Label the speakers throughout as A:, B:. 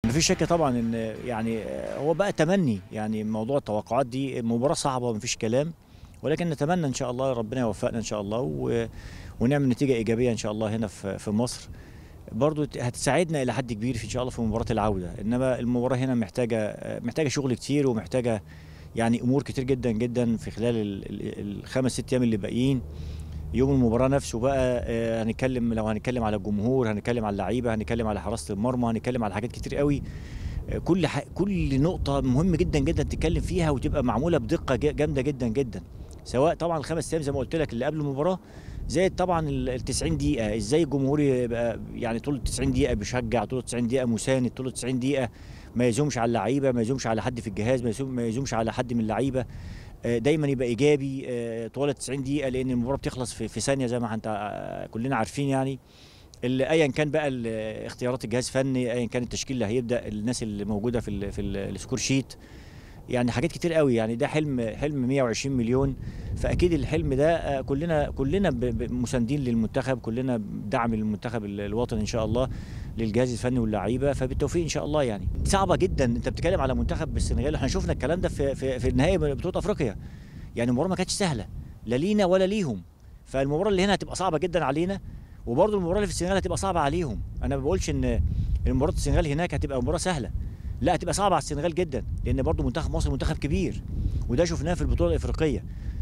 A: مفيش شك طبعا ان يعني هو بقى تمني يعني موضوع التوقعات دي مباراه صعبه ومفيش كلام ولكن نتمنى ان شاء الله ربنا يوفقنا ان شاء الله و... ونعمل نتيجه ايجابيه ان شاء الله هنا في في مصر برضو هتساعدنا الى حد كبير في ان شاء الله في مباراه العوده انما المباراه هنا محتاجه محتاجه شغل كتير ومحتاجه يعني امور كتير جدا جدا في خلال ال- ال- الخمس ست ايام اللي باقيين يوم المباراه نفسه بقى آه، هنتكلم لو هنتكلم على الجمهور هنتكلم على اللعيبه هنتكلم على حراسه المرمى هنتكلم على حاجات كتير قوي آه، كل ح... كل نقطه مهم جدا جدا تتكلم فيها وتبقى معموله بدقه ج- جامده جدا جدا سواء طبعا الخمس ايام زي ما قلت لك اللي قبل المباراه زائد طبعا ال 90 دقيقه ازاي الجمهور يبقى يعني طول ال 90 دقيقه بيشجع طول ال 90 دقيقه مساند طول ال 90 دقيقه ما يزومش على اللعيبه ما يزومش على حد في الجهاز ما يزوم- ما يزومش على حد من اللعيبه آه، دايما يبقى ايجابي آه، طوال ال 90 دقيقه لان المباراه بتخلص في, في ثانيه زي ما انت آه، كلنا عارفين يعني اللي ايا كان بقى ال- اختيارات الجهاز الفني ايا كان التشكيل اللي هيبدا الناس اللي موجوده في ال في ال- السكور شيت يعني حاجات كتير قوي يعني ده حلم حلم 120 مليون فاكيد الحلم ده آه، كلنا كلنا ب- ب- مساندين للمنتخب كلنا بدعم المنتخب ال- الوطني ان شاء الله للجهاز الفني واللعيبه فبالتوفيق ان شاء الله يعني صعبه جدا انت بتتكلم على منتخب السنغال احنا شفنا الكلام ده في في, في النهائي بطوله افريقيا يعني المباراه ما كانتش سهله لا لينا ولا ليهم فالمباراه اللي هنا هتبقى صعبه جدا علينا وبرضه المباراه اللي في السنغال هتبقى صعبه عليهم انا ما بقولش ان مباراه السنغال هناك هتبقى مباراه سهله لا هتبقى صعبه على السنغال جدا لان برضه منتخب مصر منتخب كبير وده شفناه في البطوله الافريقيه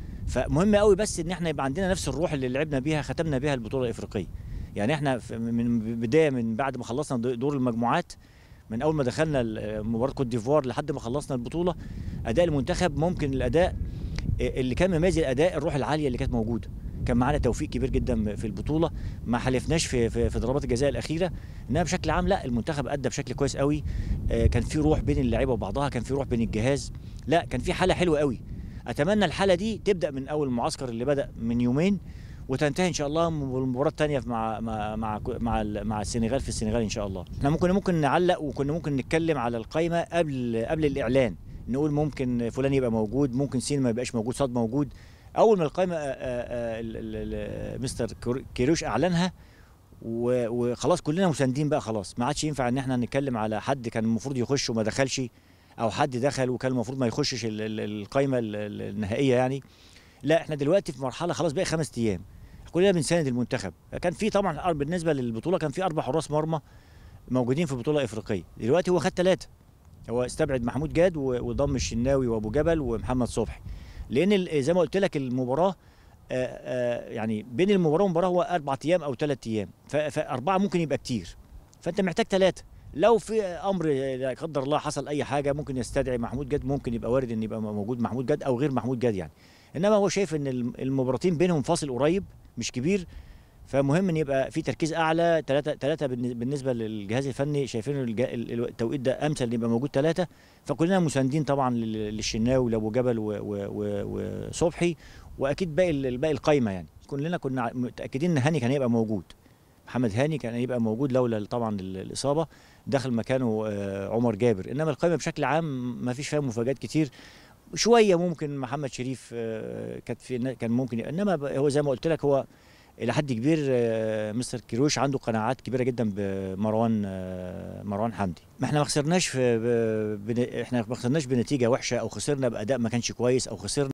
A: فمهم قوي بس ان احنا يبقى عندنا نفس الروح اللي لعبنا بيها ختمنا بيها البطوله الافريقيه يعني احنا في- من بدايه من بعد ما خلصنا دور المجموعات من اول ما دخلنا ال- مباراه كوت ديفوار لحد ما خلصنا البطوله اداء المنتخب ممكن الاداء اللي كان مميز الاداء الروح العاليه اللي كانت موجوده كان معانا توفيق كبير جدا في البطوله ما حلفناش في في, في ضربات الجزاء الاخيره انما بشكل عام لا المنتخب ادى بشكل كويس قوي آه، كان في روح بين اللعيبه وبعضها كان في روح بين الجهاز لا كان في حاله حلوه قوي اتمنى الحاله دي تبدا من اول المعسكر اللي بدا من يومين وتنتهي ان شاء الله بالمباراه الثانيه مع مع مع مع, ال- مع السنغال في السنغال ان شاء الله احنا ممكن ممكن نعلق وكنا ممكن نتكلم على القائمه قبل قبل الاعلان نقول ممكن فلان يبقى موجود ممكن سين ما يبقاش موجود صاد موجود اول ما القائمه آه، آه، ال- ال- ال- مستر كور- كيروش اعلنها و- وخلاص كلنا مساندين بقى خلاص ما عادش ينفع ان احنا نتكلم على حد كان المفروض يخش وما دخلش او حد دخل وكان المفروض ما يخشش ال- ال- القائمه ال- ال- النهائيه يعني لا احنا دلوقتي في مرحله خلاص بقى خمس ايام كلنا بنساند المنتخب كان في طبعا أر- بالنسبه للبطوله كان في اربع حراس مرمى موجودين في البطوله الافريقيه دلوقتي هو خد ثلاثه هو استبعد محمود جاد و- وضم الشناوي وابو جبل ومحمد صبحي لان ال- زي ما قلت لك المباراه آه، آه، يعني بين المباراه والمباراه هو اربع ايام او ثلاث ايام ف- فاربعه ممكن يبقى كتير فانت محتاج ثلاثه لو في امر لا قدر الله حصل اي حاجه ممكن يستدعي محمود جاد ممكن يبقى وارد ان يبقى موجود محمود جاد او غير محمود جاد يعني انما هو شايف ان الم- المباراتين بينهم فاصل قريب مش كبير فمهم ان يبقى في تركيز اعلى ثلاثه ثلاثه بالنسبه للجهاز الفني شايفين الج- ال- ال- التوقيت ده امثل ان يبقى موجود ثلاثه فكلنا مساندين طبعا لل- للشناوي ولابو جبل و- و- و- وصبحي واكيد باقي ال- باقي القايمه يعني كلنا كنا ع- متاكدين ان هاني كان هيبقى موجود محمد هاني كان هيبقى موجود لولا طبعا ال- الاصابه دخل مكانه آه، عمر جابر انما القائمه بشكل عام ما فيش فيها مفاجات كتير شويه ممكن محمد شريف آه، كانت في كان ممكن انما ب- هو زي ما قلت لك هو الى حد كبير آه، مستر كيروش عنده قناعات كبيره جدا بمروان آه، مروان حمدي ما احنا ما خسرناش في ب- بن- احنا ما خسرناش بنتيجه وحشه او خسرنا باداء ما كانش كويس او خسرنا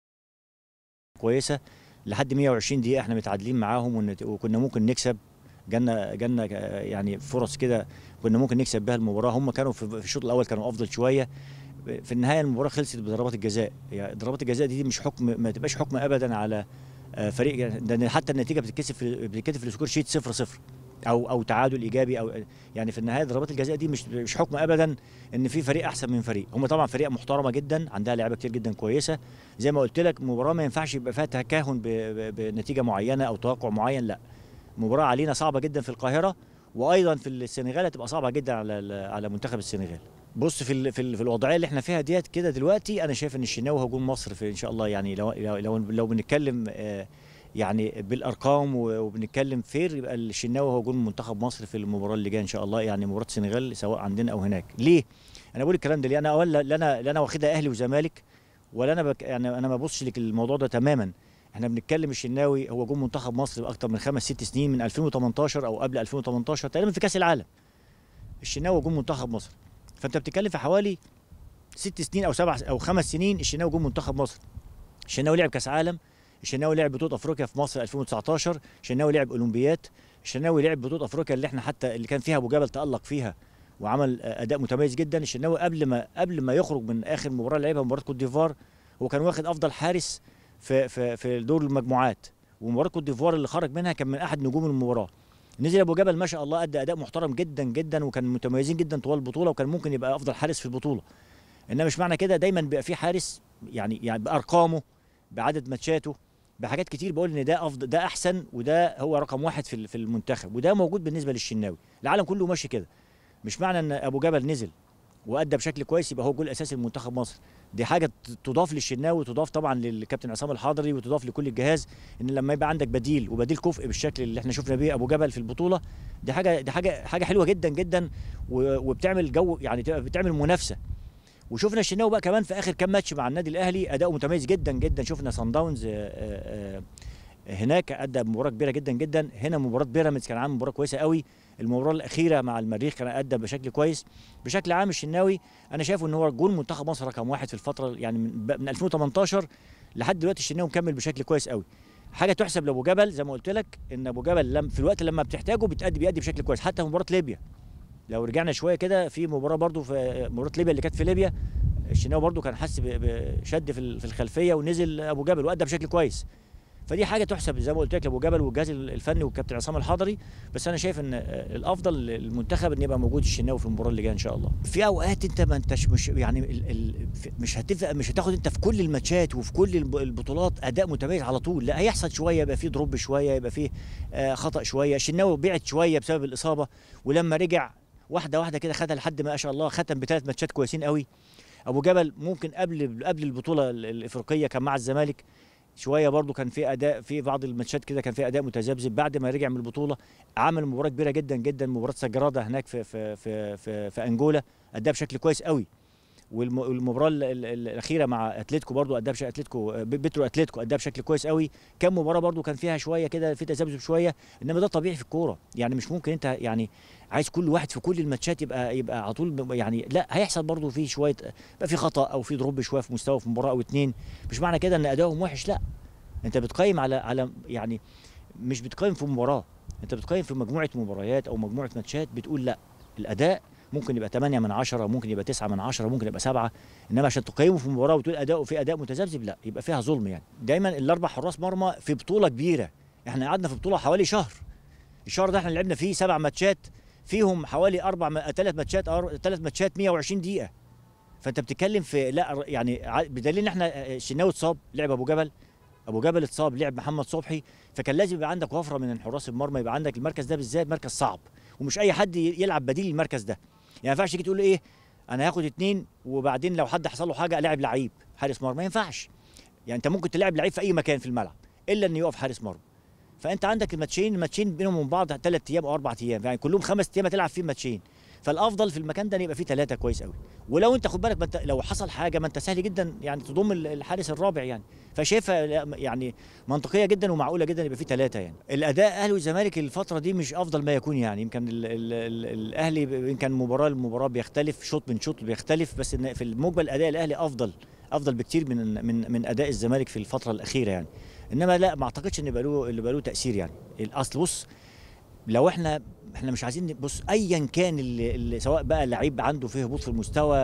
A: كويسه لحد 120 دقيقه احنا متعادلين معاهم ونت- وكنا ممكن نكسب جالنا جالنا آه، يعني فرص كده كنا ممكن نكسب بها المباراه هم كانوا في في الشوط الاول كانوا افضل شويه في النهايه المباراه خلصت بضربات الجزاء يعني ضربات الجزاء دي, دي مش حكم ما تبقاش حكم ابدا على آه، فريق يعني ده حتى النتيجه بتتكسب في بتتكتب في السكور شيت 0 0 او او تعادل ايجابي او يعني في النهايه ضربات الجزاء دي مش مش حكم ابدا ان في فريق احسن من فريق هم طبعا فريق محترمه جدا عندها لعيبه كتير جدا كويسه زي ما قلت لك مباراه ما ينفعش يبقى فيها تكهن ب- ب- بنتيجه معينه او توقع معين لا مباراه علينا صعبه جدا في القاهره وايضا في السنغال هتبقى صعبه جدا على ال- على منتخب السنغال بص في ال في, ال في الوضعيه اللي احنا فيها ديت كده دلوقتي انا شايف ان الشناوي هجوم مصر في ان شاء الله يعني لو لو لو, لو بنتكلم آه، يعني بالارقام و- وبنتكلم فير يبقى الشناوي هو هجوم منتخب مصر في المباراه اللي جايه ان شاء الله يعني مباراه السنغال سواء عندنا او هناك ليه انا بقول الكلام ده ليه انا اولا لا انا لا انا واخدها اهلي وزمالك ولا انا بك يعني انا ما ببصش لك الموضوع ده تماما احنا بنتكلم الشناوي هو جون منتخب مصر باكتر من خمس ست سنين من 2018 او قبل 2018 تقريبا في كاس العالم الشناوي جون منتخب مصر فانت بتتكلم في حوالي ست سنين او سبع او خمس سنين الشناوي جون منتخب مصر الشناوي لعب كاس عالم الشناوي لعب بطوله افريقيا في مصر 2019 الشناوي لعب اولمبيات الشناوي لعب بطوله افريقيا اللي احنا حتى اللي كان فيها ابو جبل تالق فيها وعمل اداء متميز جدا الشناوي قبل ما قبل ما يخرج من اخر مباراه لعبها مباراه كوت ديفوار هو كان واخد افضل حارس في في في دور المجموعات ومباراه كوت ديفوار اللي خرج منها كان من احد نجوم المباراه نزل ابو جبل ما شاء الله ادى اداء محترم جدا جدا وكان متميزين جدا طوال البطوله وكان ممكن يبقى افضل حارس في البطوله انما مش معنى كده دايما بيبقى في حارس يعني يعني بارقامه بعدد ماتشاته بحاجات كتير بقول ان ده افضل ده احسن وده هو رقم واحد في في المنتخب وده موجود بالنسبه للشناوي العالم كله ماشي كده مش معنى ان ابو جبل نزل وادى بشكل كويس يبقى هو جول اساسي لمنتخب مصر دي حاجه تضاف للشناوي وتضاف طبعا للكابتن عصام الحضري وتضاف لكل الجهاز ان لما يبقى عندك بديل وبديل كفء بالشكل اللي احنا شفنا بيه ابو جبل في البطوله دي حاجه دي حاجه حاجه حلوه جدا جدا وبتعمل جو يعني بتعمل منافسه وشفنا الشناوي بقى كمان في اخر كام ماتش مع النادي الاهلي اداؤه متميز جدا جدا شفنا صن داونز هناك ادى مباراه كبيره جدا جدا هنا مباراه بيراميدز كان عامل مباراه كويسه قوي المباراه الاخيره مع المريخ كان ادى بشكل كويس بشكل عام الشناوي انا شايفه ان هو جول منتخب مصر رقم واحد في الفتره يعني من, من 2018 لحد دلوقتي الشناوي مكمل بشكل كويس قوي حاجه تحسب لابو جبل زي ما قلت لك ان ابو جبل لم في الوقت لما بتحتاجه بتأدي بيأدي بشكل كويس حتى في مباراه ليبيا لو رجعنا شويه كده في مباراه برده في مباراه ليبيا اللي كانت في ليبيا الشناوي برده كان حس بشد في الخلفيه ونزل ابو جبل وادى بشكل كويس فدي حاجه تحسب زي ما قلت لك لابو جبل والجهاز الفني والكابتن عصام الحضري بس انا شايف ان الافضل للمنتخب ان يبقى موجود الشناوي في المباراه اللي جايه ان شاء الله في اوقات انت ما انتش مش يعني ال ال مش هتفق مش هتاخد انت في كل الماتشات وفي كل البطولات اداء متميز على طول لا هيحصل شويه يبقى في دروب شويه يبقى في خطا شويه الشناوي بعد شويه بسبب الاصابه ولما رجع واحده واحده كده خدها لحد ما شاء الله ختم بثلاث ماتشات كويسين قوي ابو جبل ممكن قبل قبل البطوله الافريقيه كان مع الزمالك شويه برضو كان في اداء في بعض الماتشات كده كان في اداء متذبذب بعد ما رجع من البطوله عمل مباراه كبيره جدا جدا مباراه سجراده هناك في في في في, في انجولا اداء بشكل كويس قوي والمباراه الاخيره مع اتلتيكو برضو اداء بشكل اتلتيكو بيترو اتلتيكو اداء بشكل كويس قوي كان مباراه برضو كان فيها شويه كده في تذبذب شويه انما ده طبيعي في الكوره يعني مش ممكن انت يعني عايز كل واحد في كل الماتشات يبقى يبقى على طول يعني لا هيحصل برضو في شويه يبقى في خطا او في دروب شويه في مستوى في مباراه او اتنين مش معنى كده ان ادائهم وحش لا انت بتقيم على على يعني مش بتقيم في مباراه انت بتقيم في مجموعه مباريات او مجموعه ماتشات بتقول لا الاداء ممكن يبقى 8 من 10 ممكن يبقى 9 من 10 ممكن يبقى 7 انما عشان تقيمه في مباراه وتقول اداؤه في اداء متذبذب لا يبقى فيها ظلم يعني دايما الاربع حراس مرمى في بطوله كبيره احنا قعدنا في بطوله حوالي شهر الشهر ده احنا لعبنا فيه سبع ماتشات فيهم حوالي اربع ثلاث ماتشات ثلاث ماتشات 120 دقيقه فانت بتتكلم في لا يعني بدليل ان احنا الشناوي اتصاب لعب ابو جبل ابو جبل اتصاب لعب محمد صبحي فكان لازم يبقى عندك وفره من حراس المرمى يبقى عندك المركز ده بالذات مركز صعب ومش اي حد يلعب بديل المركز ده يعني ما ينفعش تيجي تقول ايه انا هاخد اتنين وبعدين لو حد حصل له حاجه الاعب لعيب حارس مرمى ما ينفعش يعني انت ممكن تلعب لعيب في اي مكان في الملعب الا انه يقف حارس مرمى فانت عندك الماتشين الماتشين بينهم وبين بعض ثلاث ايام او اربع ايام يعني كلهم خمس ايام هتلعب فيهم ماتشين فالافضل في المكان ده ان يبقى فيه ثلاثه كويس قوي ولو انت خد بالك ما انت لو حصل حاجه ما انت سهل جدا يعني تضم الحارس الرابع يعني فشايفها يعني منطقيه جدا ومعقوله جدا يبقى فيه ثلاثه يعني الاداء اهلي والزمالك الفتره دي مش افضل ما يكون يعني يمكن الاهلي يمكن مباراه لمباراه بيختلف شوط من شوط بيختلف بس إن في المجمل اداء الاهلي افضل افضل بكتير من من من اداء الزمالك في الفتره الاخيره يعني انما لا ما اعتقدش ان يبقى له اللي بقى له تاثير يعني الاصل بص لو احنا احنا مش عايزين بص ايا كان اللي, اللي سواء بقى لعيب عنده فيه هبوط في المستوى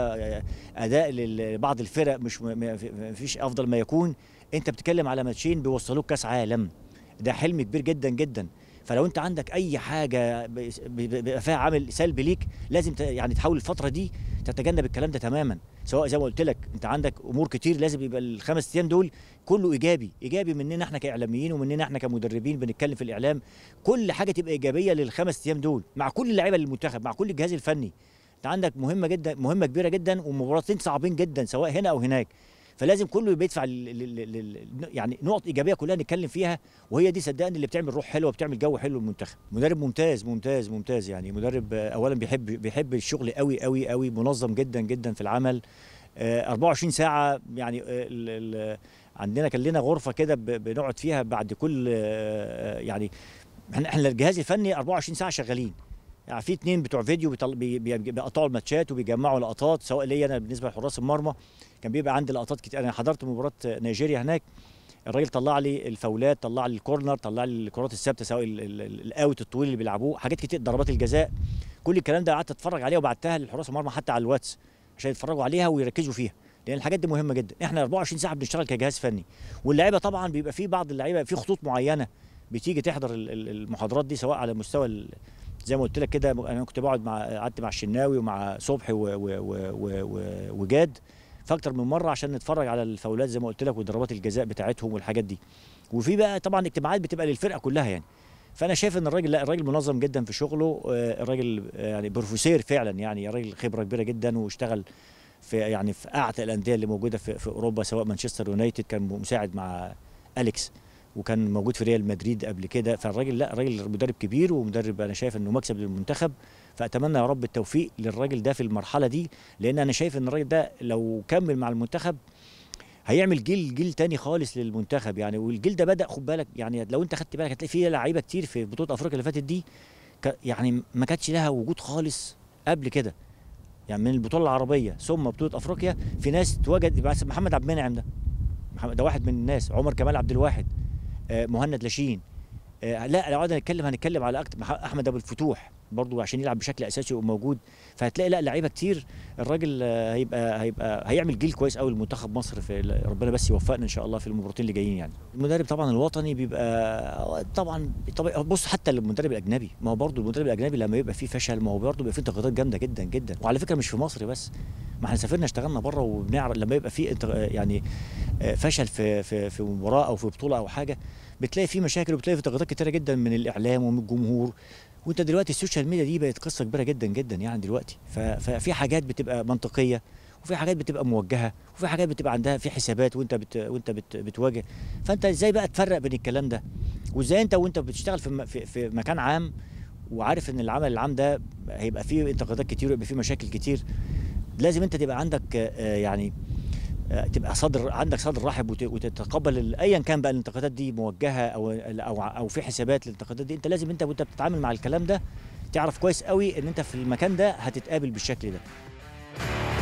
A: اداء لبعض الفرق مش ما فيش افضل ما يكون انت بتتكلم على ماتشين بيوصلوك كاس عالم ده حلم كبير جدا جدا فلو انت عندك اي حاجه بيبقى فيها عامل سلبي ليك لازم يعني تحاول الفتره دي تتجنب الكلام ده تماما سواء زي ما قلت لك انت عندك امور كتير لازم يبقى الخمس ايام دول كله ايجابي ايجابي مننا احنا كاعلاميين ومننا احنا كمدربين بنتكلم في الاعلام كل حاجه تبقى ايجابيه للخمس ايام دول مع كل اللعيبه المنتخب مع كل الجهاز الفني انت عندك مهمه جدا مهمه كبيره جدا ومباراتين صعبين جدا سواء هنا او هناك فلازم كله بيدفع يعني نقط ايجابيه كلها نتكلم فيها وهي دي صدقني اللي بتعمل روح حلوه وبتعمل جو حلو للمنتخب مدرب ممتاز ممتاز ممتاز يعني مدرب اولا بيحب بيحب الشغل قوي قوي قوي منظم جدا جدا في العمل 24 ساعه يعني ال ال عندنا كان لنا غرفه كده بنقعد فيها بعد كل يعني احنا احنا الجهاز الفني 24 ساعه شغالين يعني في اتنين بتوع فيديو بيطل... بي... بي... بيقطعوا الماتشات وبيجمعوا لقطات سواء ليا انا بالنسبه لحراس المرمى كان بيبقى عندي لقطات كتير انا حضرت مباراه نيجيريا هناك الراجل طلع لي الفاولات طلع لي الكورنر طلع لي الكرات الثابته سواء ال- ال- ال- الاوت الطويل اللي بيلعبوه حاجات كتير ضربات الجزاء كل الكلام ده قعدت اتفرج عليها وبعتها لحراس المرمى حتى على الواتس عشان يتفرجوا عليها ويركزوا فيها لان الحاجات دي مهمه جدا احنا 24 ساعه بنشتغل كجهاز فني واللعيبه طبعا بيبقى في بعض اللعيبه في خطوط معينه بتيجي تحضر ال- ال- المحاضرات دي سواء على مستوى ال- زي ما قلت لك كده انا كنت بقعد مع قعدت مع الشناوي ومع صبحي و- و- و- و- و- وجاد فاكتر من مره عشان نتفرج على الفاولات زي ما قلت لك وضربات الجزاء بتاعتهم والحاجات دي وفي بقى طبعا اجتماعات بتبقى للفرقه كلها يعني فانا شايف ان الراجل لا الراجل منظم جدا في شغله آه، الراجل آه، يعني بروفيسير فعلا يعني راجل خبره كبيره جدا واشتغل في يعني في اعتى الانديه اللي موجوده في, في اوروبا سواء مانشستر يونايتد كان مساعد مع اليكس وكان موجود في ريال مدريد قبل كده فالراجل لا راجل مدرب كبير ومدرب انا شايف انه مكسب للمنتخب فاتمنى يا رب التوفيق للراجل ده في المرحله دي لان انا شايف ان الراجل ده لو كمل مع المنتخب هيعمل جيل جيل تاني خالص للمنتخب يعني والجيل ده بدا خد بالك يعني لو انت خدت بالك هتلاقي فيه لعيبه كتير في بطوله افريقيا اللي فاتت دي ك- يعني ما كانتش لها وجود خالص قبل كده يعني من البطوله العربيه ثم بطوله افريقيا في ناس اتوجد بس محمد عبد المنعم ده محمد ده واحد من الناس عمر كمال عبد الواحد آه، مهند لاشين آه، لا لو قعدنا نتكلم هنتكلم على أكتر مح- احمد ابو الفتوح برضو عشان يلعب بشكل اساسي وموجود فهتلاقي لا لعيبه كتير الراجل آه، هيبقى هيبقى هيعمل جيل كويس قوي لمنتخب مصر في ال- ربنا بس يوفقنا ان شاء الله في المباراتين اللي جايين يعني المدرب طبعا الوطني بيبقى طبعا طبعا بص حتى المدرب الاجنبي ما هو برضو المدرب الاجنبي لما يبقى فيه فشل ما هو برضو بيبقى فيه انتقادات جامده جدا جدا وعلى فكره مش في مصر بس ما احنا سافرنا اشتغلنا بره وبنعرف لما يبقى فيه انت- يعني آه، فشل في في في مباراه او في بطوله او حاجه بتلاقي في مشاكل وبتلاقي في انتقادات كتيره جدا من الاعلام ومن الجمهور وانت دلوقتي السوشيال ميديا دي بقت قصه كبيره جدا جدا يعني دلوقتي ف- ففي حاجات بتبقى منطقيه وفي حاجات بتبقى موجهه وفي حاجات بتبقى عندها في حسابات وانت بت وانت بت بتواجه فانت ازاي بقى تفرق بين الكلام ده وازاي انت وانت بتشتغل في م- في, في مكان عام وعارف ان العمل العام ده هيبقى فيه انتقادات كتير ويبقى فيه مشاكل كتير لازم انت تبقى عندك آه، يعني آه، تبقى صدر عندك صدر رحب وت- وتتقبل ال- ايا كان بقى الانتقادات دي موجهه او او او في حسابات للانتقادات دي انت لازم انت وانت بتتعامل مع الكلام ده تعرف كويس قوي ان انت في المكان ده هتتقابل بالشكل ده